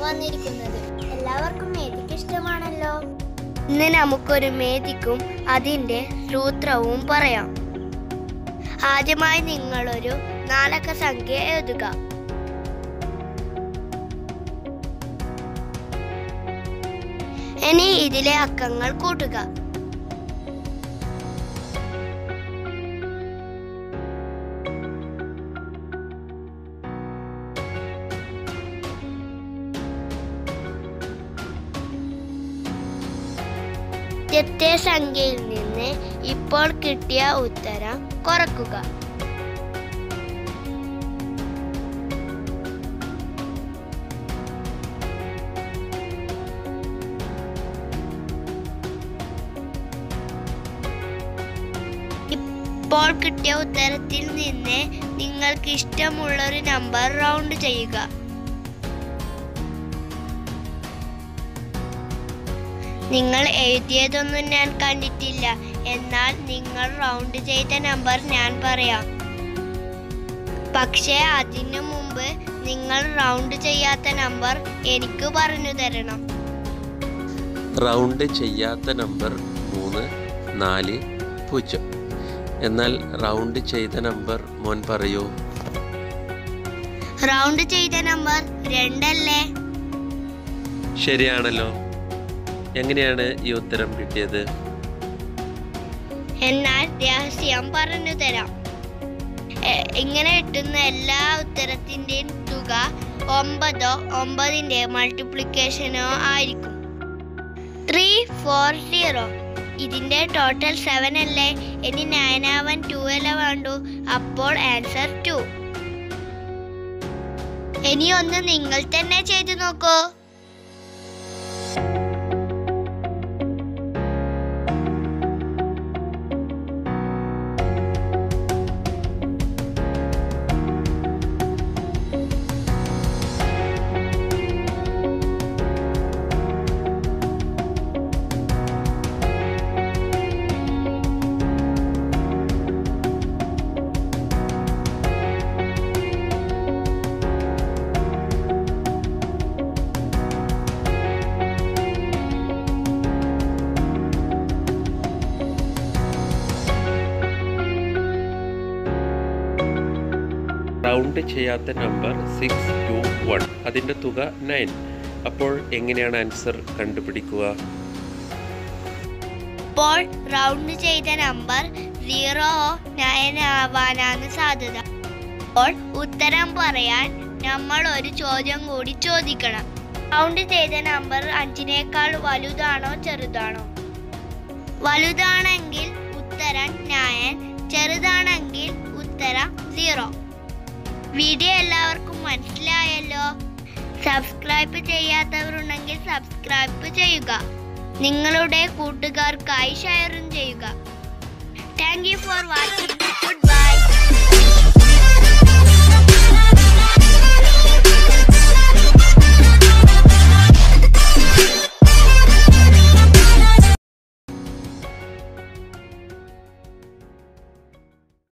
വന്നിരിക്കുന്നത് എല്ലാവർക്കും മേതിക്ക് ഇഷ്ടമാണല്ലോ ഇന്ന് നമുക്കൊരു മേദിക്കും അതിൻ്റെ സൂത്രവും പറയാം ആദ്യമായി നിങ്ങളൊരു നാലക്ക സംഖ്യ എഴുതുക ഇനി ഇതിലെ അക്കങ്ങൾ കൂട്ടുക ആദ്യത്തെ സംഖ്യയിൽ നിന്ന് ഇപ്പോൾ കിട്ടിയ ഉത്തരം കുറക്കുക ഇപ്പോൾ കിട്ടിയ ഉത്തരത്തിൽ നിന്ന് നിങ്ങൾക്ക് ഇഷ്ടമുള്ള ഒരു നമ്പർ റൗണ്ട് ചെയ്യുക നിങ്ങൾ എഴുതിയതൊന്നും ഞാൻ കണ്ടിട്ടില്ല എന്നാൽ നിങ്ങൾ റൗണ്ട് ചെയ്ത നമ്പർ ഞാൻ പറയാം പക്ഷേ അതിനു മുമ്പ് നിങ്ങൾ റൗണ്ട് ചെയ്യാത്ത നമ്പർ എനിക്ക് പറഞ്ഞു തരണം റൗണ്ട് ചെയ്യാത്ത നമ്പർ മൂന്ന് നാല് പൂജ്യം എന്നാൽ റൗണ്ട് ചെയ്ത നമ്പർ മോൻ പറയൂ റൗണ്ട് ചെയ്ത നമ്പർ രണ്ടല്ലേ ശരിയാണല്ലോ എങ്ങനെയാണ് ഈ ഉത്തരം കിട്ടിയത് എന്നാൽ രഹസ്യം പറഞ്ഞു തരാം എ- ഇങ്ങനെ കിട്ടുന്ന എല്ലാ ഉത്തരത്തിന്റെയും തുക ഒമ്പതോ ഒമ്പതിന്റെ മൾട്ടിപ്ലിക്കേഷനോ ആയിരിക്കും ത്രീ ഫോർ സീറോ ഇതിന്റെ ടോട്ടൽ സെവൻ അല്ലേ ഇനി നയൻ ആവാൻ ടു അല്ലേ വേണ്ടു അപ്പോൾ ആൻസർ ടു ഇനി ഒന്ന് നിങ്ങൾ തന്നെ ചെയ്തു നോക്കൂ റൗണ്ട് ചെയ്യാത്ത നമ്പർ സിക്സ് ടു വൺ അതിൻ്റെ തുക നയൻ അപ്പോൾ എങ്ങനെയാണ് ആൻസർ കണ്ടുപിടിക്കുക ഇപ്പോൾ റൗണ്ട് ചെയ്ത നമ്പർ സീറോ നയൻ ആവാനാണ് സാധ്യത അപ്പോൾ ഉത്തരം പറയാൻ നമ്മൾ ഒരു ചോദ്യം കൂടി ചോദിക്കണം റൗണ്ട് ചെയ്ത നമ്പർ അഞ്ചിനേക്കാൾ വലുതാണോ ചെറുതാണോ വലുതാണെങ്കിൽ ഉത്തരം നയൻ ചെറുതാണെങ്കിൽ ഉത്തരം സീറോ വീഡിയോ എല്ലാവർക്കും മനസ്സിലായല്ലോ സബ്സ്ക്രൈബ് ചെയ്യാത്തവരുണ്ടെങ്കിൽ സബ്സ്ക്രൈബ് ചെയ്യുക നിങ്ങളുടെ കൂട്ടുകാർക്കായി ഷെയറും ചെയ്യുക thank you for watching good bye